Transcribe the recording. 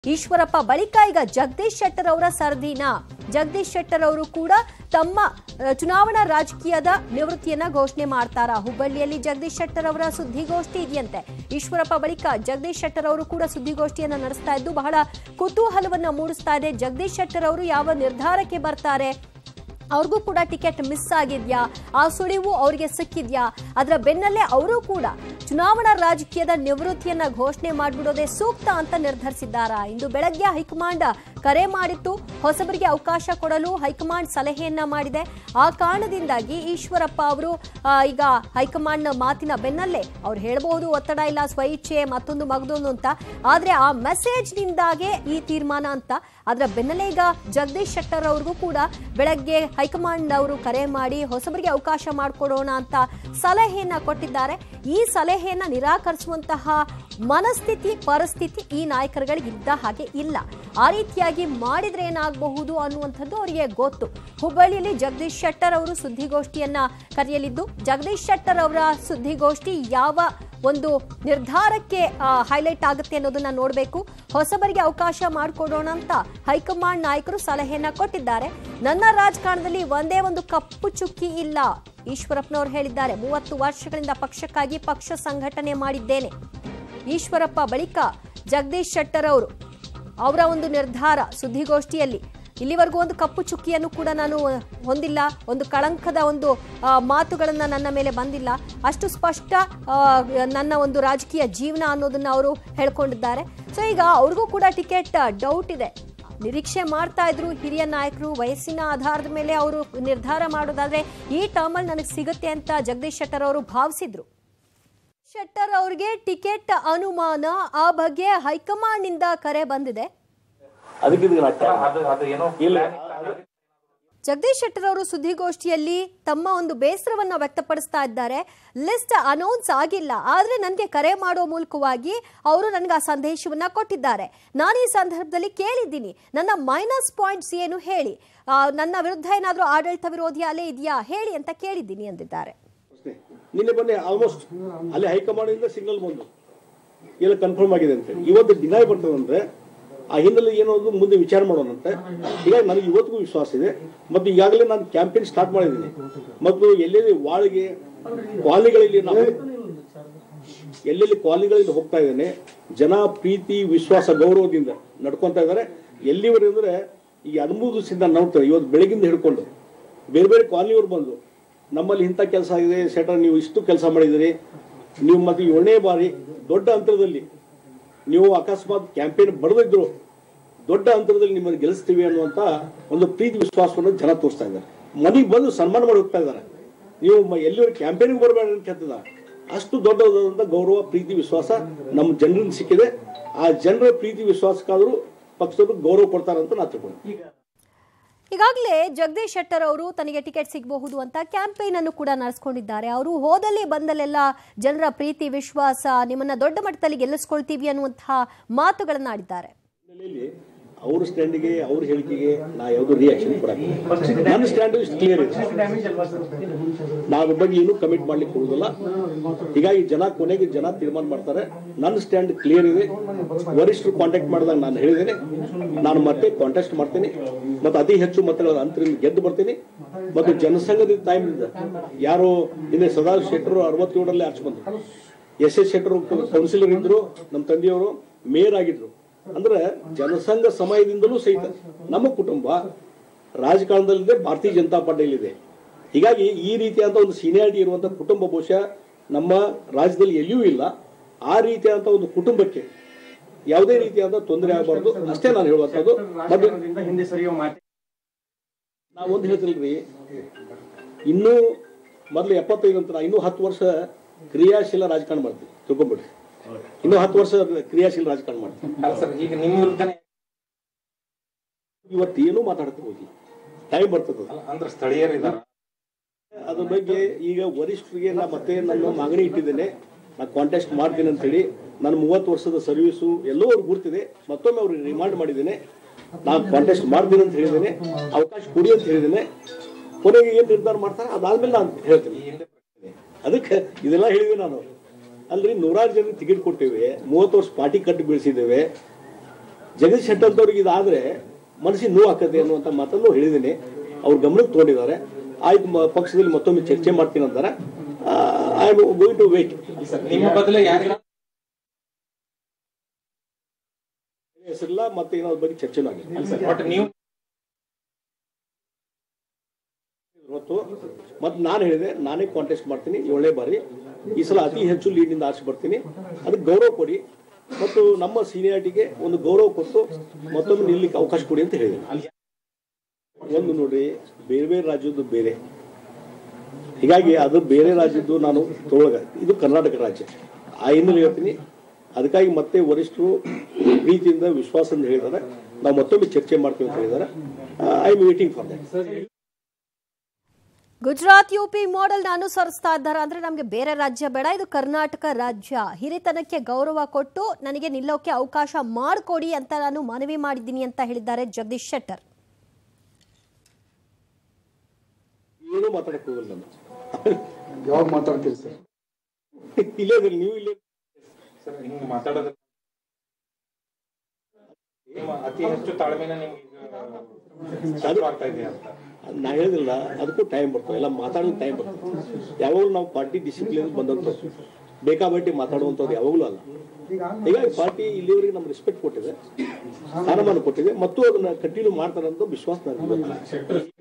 ಈಶ್ವರಪ್ಪ ಬಳಿಕ ಈಗ ಜಗದೀಶ್ ಶೆಟ್ಟರ್ ಅವರ ಸರ್ದಿನ ಜಗದೀಶ್ ಶೆಟ್ಟರ್ ಅವರು ಕೂಡ ತಮ್ಮ ಅಹ್, ಚುನಾವಣಾ ರಾಜಕೀಯದ ನಿವೃತ್ತಿಯನ್ನ ಘೋಷಣೆ ಮಾಡ್ತಾರಾ ಹುಬ್ಬಳ್ಳಿಯಲ್ಲಿ ಜಗದೀಶ್ ಶೆಟ್ಟರ್ ಅವರ ಸುದ್ದಿಗೋಷ್ಠಿ ಇದೆಯಂತೆ ಈಶ್ವರಪ್ಪ ಬಳಿಕ ಜಗದೀಶ್ ಶೆಟ್ಟರ್ ಅವರು ಕೂಡ ಸುದ್ದಿಗೋಷ್ಠಿಯನ್ನ ನಡೆಸ್ತಾ ಇದ್ದು ಬಹಳ ಕುತೂಹಲವನ್ನ ಮೂಡಿಸ್ತಾ ಇದೆ ಜಗದೀಶ್ ಶೆಟ್ಟರ್ ಅವರು ಯಾವ ನಿರ್ಧಾರಕ್ಕೆ ಬರ್ತಾರೆ ಅವ್ರಿಗೂ ಕೂಡ ಟಿಕೆಟ್ ಮಿಸ್ ಆಗಿದ್ಯಾ ಆ ಸುಳಿವು ಅವರಿಗೆ ಸಿಕ್ಕಿದ್ಯಾ ಅದರ ಬೆನ್ನಲ್ಲೇ ಅವರು ಕೂಡ ಚುನಾವಣಾ ರಾಜಕೀಯದ ನಿವೃತ್ತಿಯನ್ನ ಘೋಷಣೆ ಮಾಡಿಬಿಡೋದೇ ಸೂಕ್ತ ಅಂತ ನಿರ್ಧರಿಸಿದ್ದಾರಾ ಇಂದು ಬೆಳಗ್ಗೆ ಹೈಕಮಾಂಡ್ ಕರೆ ಮಾಡಿತ್ತು ಹೊಸಬರಿಗೆ ಅವಕಾಶ ಕೊಡಲು ಹೈಕಮಾಂಡ್ ಸಲಹೆಯನ್ನ ಮಾಡಿದೆ ಆ ಕಾರಣದಿಂದಾಗಿ ಈಶ್ವರಪ್ಪ ಅವರು ಆ, ಈಗ ಹೈಕಮಾಂಡ್ ಮಾತಿನ ಬೆನ್ನಲ್ಲೇ ಅವ್ರು ಹೇಳ್ಬಹುದು ಒತ್ತಡ ಇಲ್ಲ ಸ್ವಇಚ್ಛೆ ಮತ್ತೊಂದು ಮಗದೊಂದು ಅಂತ ಆದ್ರೆ ಆ ಮೆಸೇಜ್ನಿಂದಾಗೆ ಈ ತೀರ್ಮಾನ ಅಂತ ಅದರ ಬೆನ್ನಲ್ಲೇ ಈಗ ಜಗದೀಶ್ ಶೆಟ್ಟರ್ ಅವ್ರಿಗೂ ಕೂಡ ಬೆಳಗ್ಗೆ ಹೈಕಮಾಂಡ್ ಅವರು ಕರೆ ಮಾಡಿ ಹೊಸಬರಿಗೆ ಅವಕಾಶ ಮಾಡಿಕೊಡೋಣ ಅಂತ ಸಲಹೆಯನ್ನ ಕೊಟ್ಟಿದ್ದಾರೆ ಈ ಸಲಹೆಯನ್ನ ನಿರಾಕರಿಸುವಂತಹ ಮನಸ್ಥಿತಿ ಪರಿಸ್ಥಿತಿ ಈ ನಾಯಕರುಗಳಿಗೆ ಇದ್ದ ಹಾಗೆ ಇಲ್ಲ ಆ ರೀತಿಯಾಗಿ ಮಾಡಿದ್ರೆ ಏನಾಗಬಹುದು ಅನ್ನುವಂಥದ್ದು ಅವರಿಗೆ ಗೊತ್ತು ಹುಬ್ಬಳ್ಳಿಯಲ್ಲಿ ಜಗದೀಶ್ ಶೆಟ್ಟರ್ ಅವರು ಸುದ್ದಿಗೋಷ್ಠಿಯನ್ನ ಕರೆಯಲಿದ್ದು ಜಗದೀಶ್ ಶೆಟ್ಟರ್ ಅವರ ಸುದ್ದಿಗೋಷ್ಠಿ ಯಾವ ಒಂದು ನಿರ್ಧಾರಕ್ಕೆ ಹೈಲೈಟ್ ಆಗುತ್ತೆ ಅನ್ನೋದನ್ನ ನೋಡಬೇಕು ಹೊಸಬರಿಗೆ ಅವಕಾಶ ಮಾಡಿಕೊಡೋಣ ಅಂತ ಹೈಕಮಾಂಡ್ ನಾಯಕರು ಸಲಹೆಯನ್ನ ಕೊಟ್ಟಿದ್ದಾರೆ ನನ್ನ ರಾಜಕಾರಣದಲ್ಲಿ ಒಂದೇ ಒಂದು ಕಪ್ಪು ಚುಕ್ಕಿ ಇಲ್ಲ ಈಶ್ವರಪ್ಪನವರು ಹೇಳಿದ್ದಾರೆ ಮೂವತ್ತು ವರ್ಷಗಳಿಂದ ಪಕ್ಷಕ್ಕಾಗಿ ಪಕ್ಷ ಸಂಘಟನೆ ಮಾಡಿದ್ದೇನೆ ಈಶ್ವರಪ್ಪ ಬಳಿಕ ಜಗದೀಶ್ ಶೆಟ್ಟರ್ ಅವರು ಅವರ ಒಂದು ನಿರ್ಧಾರ ಸುದ್ದಿಗೋಷ್ಠಿಯಲ್ಲಿ ಇಲ್ಲಿವರೆಗೂ ಒಂದು ಕಪ್ಪು ಚುಕ್ಕಿಯನ್ನು ಕೂಡ ನಾನು ಹೊಂದಿಲ್ಲ ಒಂದು ಕಳಂಕದ ಒಂದು ಆ, ಮಾತುಗಳನ್ನ ನನ್ನ ಮೇಲೆ ಬಂದಿಲ್ಲ ಅಷ್ಟು ಸ್ಪಷ್ಟ ಆ, ನನ್ನ ಒಂದು ರಾಜಕೀಯ ಜೀವನ ಅನ್ನೋದನ್ನ ಅವರು ಹೇಳ್ಕೊಂಡಿದ್ದಾರೆ ಸೊ ಈಗ ಅವ್ರಿಗೂ ಕೂಡ ಟಿಕೆಟ್ ಡೌಟ್ ಇದೆ ನಿರೀಕ್ಷೆ ಮಾಡ್ತಾ ಇದ್ರು ಹಿರಿಯ ನಾಯಕರು ವಯಸ್ಸಿನ ಆಧಾರದ ಮೇಲೆ ಅವರು ನಿರ್ಧಾರ ಮಾಡೋದಾದ್ರೆ ಈ ಟರ್ಮಲ್ಲಿ ನನಗೆ ಸಿಗುತ್ತೆ ಅಂತ ಜಗದೀಶ್ ಶೆಟ್ಟರ್ ಅವರು ಭಾವಿಸಿದ್ರು ಶೆಟ್ಟರ್ ಅವ್ರಿಗೆ ಟಿಕೆಟ್ ಅನುಮಾನ ಆ ಬಗ್ಗೆ ಹೈಕಮಾಂಡ್ ನಿಂದ ಕರೆ ಬಂದಿದೆ ಅದಕ್ಕೆ ಇದಕ್ಕೆ ನಾಟಕ ಅದು ಅದು ಏನೋ ಇಲ್ಲ ಜಗದೀಶ್ ಶೆಟ್ಟರ್ ಅವರು ಸುದ್ದಿಗೋಷ್ಠಿಯಲ್ಲಿ ತಮ್ಮ ಒಂದು ಬೇಸರವನ್ನ ವ್ಯಕ್ತಪಡಿಸ್ತಾ ಇದ್ದಾರೆ ಲಿಸ್ಟ್ ಅನೌನ್ಸ್ ಆಗಿಲ್ಲ ಆದ್ರೆ ನನಗೆ ಕರೆ ಮಾಡೋ ಮೂಲಕವಾಗಿ ಅವರು ನನಗೆ ಆ ಸಂದೇಶವನ್ನ ಕೊಟ್ಟಿದ್ದಾರೆ ನಾನು ಈ ಸಂದರ್ಭದಲ್ಲಿ ಕೇಳಿದ್ದೀನಿ ನನ್ನ ಮೈನಸ್ ಪಾಯಿಂಟ್ಸ್ ಏನು ಹೇಳಿ ಆ, ನನ್ನ ವಿರುದ್ಧ ಏನಾದರೂ ಆಡಳಿತ ವಿರೋಧಿ ಅಲೆ ಇದೆಯಾ ಹೇಳಿ ಅಂತ ಕೇಳಿದ್ದೀನಿ ಅಂದಿದ್ದಾರೆ ಪ್ರಶ್ನೆ ನಿನ್ನೆ ಬನ್ನಿ ಆಲ್ಮೋಸ್ಟ್ ಅಲ್ಲಿ ಹೈಕಮಾಂಡ್ ಇಂದ ಸಿಗ್ನಲ್ ಬಂದು ಎಲ್ಲ ಕನ್ಫರ್ಮ್ ಆಗಿದೆ ಅಂತ ಇವತ್ತು ಡಿನೈ ಬರ್ತದಂದ್ರೆ ಆ ಹಿನ್ನೆಲೆ ಏನೋದು ಮುಂದೆ ವಿಚಾರ ಮಾಡೋಣಂತೆ ಹೀಗಾಗಿ ನನಗೆ ಇವತ್ತಿಗೂ ವಿಶ್ವಾಸ ಇದೆ ಮತ್ತು ಈಗಾಗಲೇ ನಾನು ಕ್ಯಾಂಪೇನ್ ಸ್ಟಾರ್ಟ್ ಮಾಡಿದ್ದೀನಿ ಮತ್ತು ಎಲ್ಲೆಲ್ಲಿ ವಾಳಿಗೆ ಕಾಲನಿಗಳಲ್ಲಿ ನಾವು ಎಲ್ಲೆಲ್ಲಿ ಕಾಲನಿಗಳಲ್ಲಿ ಹೋಗ್ತಾ ಇದ್ದೇನೆ ಜನ ಪ್ರೀತಿ ವಿಶ್ವಾಸ ಗೌರವದಿಂದ ನಡ್ಕೊಂತಾ ಇದ್ದಾರೆ ಎಲ್ಲಿವರೆಗೆ ಅಂದ್ರೆ ಈ ಹದಿಮೂರು ದಿವಸದಿಂದ ನೋಡ್ತಾರೆ ಇವತ್ತು ಬೆಳಗಿಂದ ಹಿಡ್ಕೊಂಡು ಬೇರೆ ಬೇರೆ ಕಾಲನಿಯವರು ಬಂದು ನಮ್ಮಲ್ಲಿ ಇಂಥ ಕೆಲಸ ಆಗಿದೆ ಸೆಟರ್ ನೀವು ಇಷ್ಟು ಕೆಲಸ ಮಾಡಿದಿರಿ ನೀವು ಮತ್ತೆ ಏಳನೇ ಬಾರಿ ದೊಡ್ಡ ಅಂತರದಲ್ಲಿ ನೀವು ಅಕಸ್ಮಾತ್ ಕ್ಯಾಂಪೇನ್ ಬರೆದಿದ್ರು ದೊಡ್ಡ ಅಂತರದಲ್ಲಿ ನಿಮ್ಮನ್ನು ಗೆಲ್ಲಿಸ್ತೀವಿ ಅನ್ನುವಂಥ ಒಂದು ಪ್ರೀತಿ ವಿಶ್ವಾಸವನ್ನು ಜನ ತೋರಿಸ್ತಾ ಇದ್ದಾರೆ ಮನೆಗೆ ಬಂದು ಸನ್ಮಾನ ಮಾಡಿ ಹೋಗ್ತಾ ಇದ್ದಾರೆ ನೀವು ಮ- ಎಲ್ಲಿವರೆಗೆ ಕ್ಯಾಂಪೇನ್ಗೆ ಬರಬೇಡ ಅಂತ ಹೇಳ್ತಿದ್ದಾರೆ ಅಷ್ಟು ದೊಡ್ಡದಾದಂಥ ಗೌರವ ಪ್ರೀತಿ ವಿಶ್ವಾಸ ನಮ್ಮ ಜನರಿಂದ ಸಿಕ್ಕಿದೆ ಆ ಜನರ ಪ್ರೀತಿ ವಿಶ್ವಾಸಕ್ಕಾದರೂ ಪಕ್ಷದವರು ಗೌರವ ಕೊಡ್ತಾರಂತ ನಾ ತಿಳ್ಕೊಂಡು ಈಗಾಗಲೇ ಜಗದೀಶ್ ಶೆಟ್ಟರ್ ಅವರು ತನಗೆ ಟಿಕೆಟ್ ಸಿಗಬಹುದು ಅಂತ ಕ್ಯಾಂಪೇನ್ ಅನ್ನು ಕೂಡ ನಡೆಸ್ಕೊಂಡಿದ್ದಾರೆ ಅವರು ಹೋದಲ್ಲಿ ಬಂದಲ್ಲೆಲ್ಲ ಜನರ ಪ್ರೀತಿ ವಿಶ್ವಾಸ ನಿಮ್ಮನ್ನ ದೊಡ್ಡ ಮಟ್ಟದಲ್ಲಿ ಗೆಲ್ಲಿಸ್ಕೊಳ್ತೀವಿ ಅನ್ನುವಂತಹ ಮಾತುಗಳನ್ನ ಆಡಿದ್ದಾರೆ ಹಿನ್ನೆಲೆಯಲ್ಲಿ ಅವ್ರ ಸ್ಟ್ಯಾಂಡಿಗೆ ಅವ್ರ ಹೇಳಿಕೆಗೆ ನಾ ಯಾವುದು ರಿಯಾಕ್ಷನ್ ಕೊಡಕ್ಕೆ ನನ್ನ ಸ್ಟ್ಯಾಂಡ್ ಇಷ್ಟು ಕ್ಲಿಯರ್ ಇದೆ ನಾವು ಅದ್ರ ಬಗ್ಗೆ ಏನೂ ಕಮಿಟ್ ಮಾಡ್ಲಿಕ್ಕೆ ಹೋಗುದಿಲ್ಲ ಹೀಗಾಗಿ ಜನ ಕೊನೆಗೆ ಜನ ತೀರ್ಮಾನ ಮಾಡ್ತಾರೆ ನನ್ನ ಸ್ಟ್ಯಾಂಡ್ ಕ್ಲಿಯರ್ ಇದೆ ವರಿಷ್ಠರು ಕಾಂಟ್ಯಾಕ್ಟ್ ಮಾಡಿದಾಗ ನಾನು ಹೇಳಿದ್ದೇನೆ ನಾನು ಮತ್ತೆ ಕಾಂಟೆಸ್ಟ್ ಮಾಡ್ತೇನೆ ಮತ್ತು ಅತಿ ಹೆಚ್ಚು ಮತಗಳ ಅಂತರಿಂದ ಗೆದ್ದು ಬರ್ತೀನಿ ಮತ್ತು ಜನಸಂಘದ ಟೈಮ್ನಿಂದ ಯಾರು ಹಿಂದೆ ಸದಾ ಶೆಟ್ಟರು ಅರವತ್ತೇಳರಲ್ಲಿ ಆರ್ಚ್ ಬಂದರು ಎಸ್ ಎಸ್ ಶೆಟ್ಟರು ಕೌನ್ಸಿಲರ್ ಇದ್ರು ನಮ್ಮ ತಂದೆಯವರು ಮೇಯರ್ ಆಗಿದ್ರು ಅಂದ್ರೆ ಜನಸಂಘ ಸಮಯದಿಂದಲೂ ಸಹಿತ ನಮ್ಮ ಕುಟುಂಬ ರಾಜಕಾರಣದಲ್ಲಿದೆ ಭಾರತೀಯ ಜನತಾ ಪಾರ್ಟಿಯಲ್ಲಿದೆ ಹೀಗಾಗಿ ಈ ರೀತಿಯಾದ ಒಂದು ಸೀನಿಯಾರಿಟಿ ಇರುವಂತ ಕುಟುಂಬ ಬಹುಶಃ ನಮ್ಮ ರಾಜ್ಯದಲ್ಲಿ ಎಲ್ಲಿಯೂ ಇಲ್ಲ ಆ ರೀತಿಯಾದಂತ ಒಂದು ಕುಟುಂಬಕ್ಕೆ ಯಾವುದೇ ರೀತಿಯಾದ ತೊಂದರೆ ಆಗಬಾರ್ದು ಅಷ್ಟೇ ನಾನು ಹೇಳುವಂಥದ್ದು ಮತ್ತು ಹಿಂದೆ ಸರಿಯೋ ಮಾತು ನಾ ಒಂದು ಹೇಳ್ತಿಲ್ರಿ ಇನ್ನೂ ಮೊದಲು ಎಪ್ಪತ್ತೈದು ಅಂತ ನಾ ಇನ್ನೂ ಹತ್ತು ವರ್ಷ ಕ್ರಿಯಾಶೀಲ ರಾಜಕಾರಣ ಮಾಡ್ತೀನಿ ತಿಳ್ಕೊಂಬಿಡ್ರಿ ಇನ್ನೂ ಹತ್ತು ವರ್ಷ ಕ್ರಿಯಾಶೀಲ ರಾಜಕಾರಣ ಮಾಡ್ತೀನಿ ಅಲ್ಲ ಸರ್ ಈಗ ನಿಮ್ಮ ವಿರುದ್ಧನೇ ಇವತ್ತು ಏನೂ ಮಾತಾಡ್ತಾ ಹೋಗಿ ಟೈಮ್ ಬರ್ತದೆ ಅಲ್ಲ, ಅಂದ್ರೆ ಸ್ಥಳೀಯರು ಇದಾರ ಅದ್ರ ಬಗ್ಗೆ ಈಗ ವರಿಷ್ಠರಿಗೆ ನಾ ಮತ್ತೆ ನನ್ನ ಮಾಗಣಿ ಇಟ್ಟಿದ್ದೇನೆ ನಾ ಕಾಂಟೆಸ್ಟ್ ಮಾಡ್ತೀನಿ ಅಂತ ಹೇಳಿ ನನ್ನ ಮೂವತ್ತು ವರ್ಷದ ಸರ್ವಿಸು ಎಲ್ಲೋ ಅವ್ರಿಗೆ ಗುರ್ತಿದೆ ಮತ್ತೊಮ್ಮೆ ಅವ್ರಿಗೆ ರಿಮಾಂಡ್ ಮಾಡಿದ್ದೇನೆ ನಾನು ಕಾಂಟೆಸ್ಟ್ ಮಾಡ್ತೀನಿ ಅಂತ ಹೇಳಿದ್ದೇನೆ ಅವಕಾಶ ಕೊಡಿ ಅಂತ ಹೇಳಿದ್ದೇನೆ ಕೊನೆಗೆ ಏನು ನಿರ್ಧಾರ ಮಾಡ್ತಾರೆ ಅದಾದ್ಮೇಲೆ ನಾನು ಹೇಳ್ತೀನಿ ಅದಕ್ಕೆ ಇದೆಲ್ಲ ಹೇಳಿದೆ ನಾನು ಅಲ್ರಿ ನೂರಾರು ಜನ ಟಿಕೆಟ್ ಕೊಟ್ಟಿವಿ ಮೂವತ್ತು ವರ್ಷ ಪಾರ್ಟಿ ಕಟ್ಟಿ ಬೆಳೆಸಿದ್ದೇವೆ ಜಗದೀಶ್ ಶೆಟ್ಟರ್ ಅಂತವ್ರಿಗೆ ಇದಾದ್ರೆ ಮನಸ್ಸಿಗೆ ನೋವು ಆಕತೆ ಅನ್ನುವಂಥ ಮಾತನ್ನು ಹೇಳಿದ್ದೀನಿ ಅವ್ರ ಗಮನಕ್ಕೆ ತಗೊಂಡಿದ್ದಾರೆ ಆಯ್ತು ಮ- ಪಕ್ಷದಲ್ಲಿ ಮತ್ತೊಮ್ಮೆ ಚರ್ಚೆ ಮಾಡ್ತೀನಿ ಅಂತಾರೆ I am going to wait ನಿಮ್ಮ ಬದಲು ಯಾರಿಲ್ಲ ಹೆಸರಿಲ್ಲ ಮತ್ತೆ ಏನಾದ್ರ ಬಗ್ಗೆ ಚರ್ಚೆನೂ ಆಗಿದೆ ಬಟ್ ನೀವು ಇವತ್ತು ಮತ್ತೆ ನಾನು ಹೇಳಿದೆ ನಾನೇ ಕಾಂಟೆಸ್ಟ್ ಮಾಡ್ತೀನಿ ಏಳನೇ ಬಾರಿ ಈ ಸಲ ಅತಿ ಹೆಚ್ಚು ಲೀಡ್ನಿಂದ ಆರಿಸಿ ಬರ್ತೀನಿ ಅದಕ್ಕೆ ಗೌರವ ಕೊಡಿ ಮತ್ತು ನಮ್ಮ ಸೀನಿಯಾರಿಟಿಗೆ ಒಂದು ಗೌರವ ಕೊಟ್ಟು ಮತ್ತೊಮ್ಮೆ ನಿಲ್ಲಕ್ಕೆ ಅವಕಾಶ ಕೊಡಿ ಅಂತ ಹೇಳಿದೆ ಒಂದು ನೋಡಿ ಬೇರೆ ಬೇರೆ ರಾಜ್ಯದ್ದು ಬೇರೆ ಹೀಗಾಗಿ ಅದು ಬೇರೆ ರಾಜ್ಯದ್ದು ನಾನು ತೊಗೊಳಗ ಇದು ಕರ್ನಾಟಕ ರಾಜ್ಯ ಆ ಹಿನ್ನೆಲೆ ಹೇಳ್ತೀನಿ ಅದಕ್ಕಾಗಿ ಮತ್ತೆ ವರಿಷ್ಠರು ಪ್ರೀತಿಯಿಂದ ವಿಶ್ವಾಸದಿಂದ ಹೇಳಿದ್ದಾರೆ ನಾವು ಮತ್ತೊಮ್ಮೆ ಚರ್ಚೆ ಮಾಡ್ತೀವಿ ಅಂತ ಹೇಳಿದ್ದಾರೆ I am waiting for that Gujarat UP model ಅನುಸರಿಸ್ತಾ ಇದ್ದಾರೆ ಅಂದ್ರೆ ನಮಗೆ ಬೇರೆ ರಾಜ್ಯ ಬೇಡ ಇದು ಕರ್ನಾಟಕ ರಾಜ್ಯ ಹಿರಿತನಕ್ಕೆ ಗೌರವ ಕೊಟ್ಟು ನನಗೆ ನಿಲ್ಲೋಕೆ ಅವಕಾಶ ಮಾಡಿಕೊಡಿ ಅಂತ ನಾನು ಮನವಿ ಮಾಡಿದ್ದೀನಿ ಅಂತ ಹೇಳಿದ್ದಾರೆ ಜಗದೀಶ್ ಶೆಟ್ಟರ್ ಏನೂ ಮಾತಾಡಕ್ ಹೋಗಲ್ಲ ನಾನು ಯಾವಾಗ ಮಾತಾಡ್ತೀರಿ ಸರ್ ಇಲ್ಲೇ ಇದ್ರಿ ನೀವು ಇಲ್ಲೇ ಸರ್ ಹಿಂಗ್ ಮಾತಾಡೋದು ನಿಮ್ಮ ಅತಿ ಹೆಚ್ಚು ತಾಳ್ಮೆನ ನಿಮ್ಗೆ ಶತ್ರು ಆಗ್ತಾ ಇದೆ ಅಂತ ನಾ ಹೇಳಿದಿಲ್ಲ ಅದಕ್ಕೂ ಟೈಮ್ ಬರ್ತದೆ ಎಲ್ಲ ಮಾತಾಡೋದು ಟೈಮ್ ಬರ್ತದೆ ಯಾವಾಗಲೂ ನಾವು ಪಾರ್ಟಿ ಡಿಸಿಪ್ಲಿನ್ ಬಂದಂತ ಬೇಕಾಬಟ್ಟಿ ಮಾತಾಡುವಂಥದ್ದು ಯಾವಾಗಲೂ ಅಲ್ಲ ಹೀಗಾಗಿ ಪಾರ್ಟಿ ಇಲ್ಲಿವರೆಗೆ ನಮ್ಗೆ ರೆಸ್ಪೆಕ್ಟ್ ಕೊಟ್ಟಿದೆ ಸ್ಥಾನಮಾನ ಕೊಟ್ಟಿದೆ ಮತ್ತು ಅದನ್ನ ಕಂಟಿನ್ಯೂ ಮಾಡ್ತಾರೆ ಅಂತ ವಿಶ್ವಾಸ ನನಗೆ